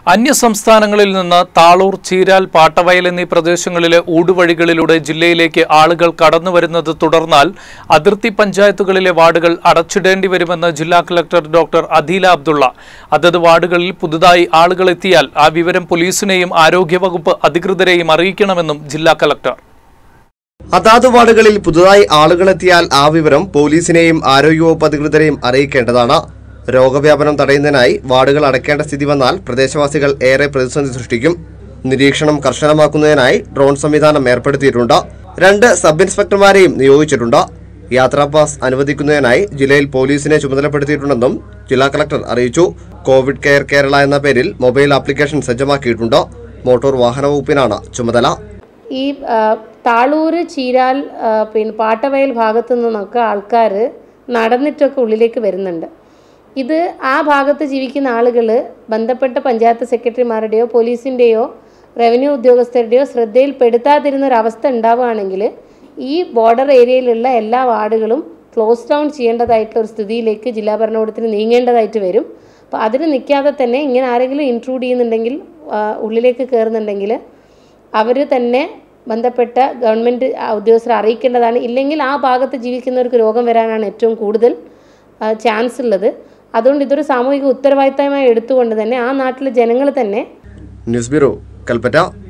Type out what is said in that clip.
അന്യസംസ്ഥാനങ്ങളിൽ നിന്ന് താളൂർ ചീരാൽ പാട്ടവയൽ എന്നീ പ്രദേശങ്ങളിലെ ഊടുവഴികളിലൂടെ ജില്ലയിലേക്ക് ആളുകൾ കടന്നുവരുന്നത് തുടർന്നാൽ അതിർത്തി പഞ്ചായത്തുകളിലെ വാർഡുകൾ അടച്ചിടേണ്ടി വരുമെന്ന് ജില്ലാ കളക്ടർ ഡോക്ടർ അദീല അബ്ദുള്ള അതത് വാർഡുകളിൽ പുതുതായി ആളുകൾ എത്തിയാൽ ആ വിവരം പോലീസിനെയും ആരോഗ്യവകുപ്പ് അധികൃതരെയും അറിയിക്കണമെന്നും ജില്ലാ കളക്ടർ അതാത് വാർഡുകളിൽ പുതുതായി ആളുകളെത്തിയാൽ ആ വിവരം പോലീസിനെയും ആരോഗ്യവകുപ്പ് അധികൃതരെയും അറിയിക്കേണ്ടതാണ് രോഗവ്യാപനം തടയുന്നതിനായി വാർഡുകൾ അടയ്ക്കേണ്ട സ്ഥിതി വന്നാൽ പ്രദേശവാസികൾ ഏറെ പ്രതിസന്ധി സൃഷ്ടിക്കും നിരീക്ഷണം കർശനമാക്കുന്നതിനായി ഡ്രോൺ സംവിധാനം ഏർപ്പെടുത്തിയിട്ടുണ്ട് രണ്ട് സബ് ഇൻസ്പെക്ടർമാരെയും നിയോഗിച്ചിട്ടുണ്ട് യാത്രാ പാസ് അനുവദിക്കുന്നതിനായി ജില്ലയിൽ പോലീസിനെ ചുമതലപ്പെടുത്തിയിട്ടുണ്ടെന്നും ജില്ലാ കളക്ടർ അറിയിച്ചു കോവിഡ് കെയർ കേരള എന്ന പേരിൽ മൊബൈൽ ആപ്ലിക്കേഷൻ സജ്ജമാക്കിയിട്ടുണ്ട് മോട്ടോർ വാഹന വകുപ്പിനാണ് ചുമതല ഈ ആ, താളൂര് ചീരാൽ ആ, പിന്നെ പാട്ടവയൽ ഭാഗത്തു നിന്നൊക്കെ ആൾക്കാർ നടന്നിട്ടൊക്കെ ഉള്ളിലേക്ക് വരുന്നുണ്ട് ഇത് ആ ഭാഗത്ത് ജീവിക്കുന്ന ആളുകൾ ബന്ധപ്പെട്ട പഞ്ചായത്ത് സെക്രട്ടറിമാരുടെയോ പോലീസിൻ്റെയോ റവന്യൂ ഉദ്യോഗസ്ഥരുടെയോ ശ്രദ്ധയിൽപ്പെടുത്താതിരുന്ന ഒരു അവസ്ഥ ഉണ്ടാവുകയാണെങ്കിൽ ഈ ബോർഡർ ഏരിയയിലുള്ള എല്ലാ വാർഡുകളും ക്ലോസ് ഡൗൺ ചെയ്യേണ്ടതായിട്ടുള്ള ഒരു സ്ഥിതിയിലേക്ക് ജില്ലാ ഭരണകൂടത്തിന് നീങ്ങേണ്ടതായിട്ട് വരും അപ്പോൾ അതിന് നിൽക്കാതെ തന്നെ ഇങ്ങനെ ആരെങ്കിലും ഇൻക്ലൂഡ് ചെയ്യുന്നുണ്ടെങ്കിൽ ആ, ഉള്ളിലേക്ക് കയറുന്നുണ്ടെങ്കിൽ അവർ തന്നെ ബന്ധപ്പെട്ട ഗവൺമെൻറ് ഉദ്യോഗസ്ഥരെ അറിയിക്കേണ്ടതാണ് ഇല്ലെങ്കിൽ ആ ഭാഗത്ത് ജീവിക്കുന്നവർക്ക് രോഗം വരാനാണ് ഏറ്റവും കൂടുതൽ ചാൻസ് ഉള്ളത് അതുകൊണ്ട് ഇതൊരു സാമൂഹിക ഉത്തരവാദിത്തമായി എടുത്തുകൊണ്ട് തന്നെ ആ നാട്ടിലെ ജനങ്ങൾ തന്നെ ന്യൂസ് ബ്യൂറോ കൽപ്പറ്റ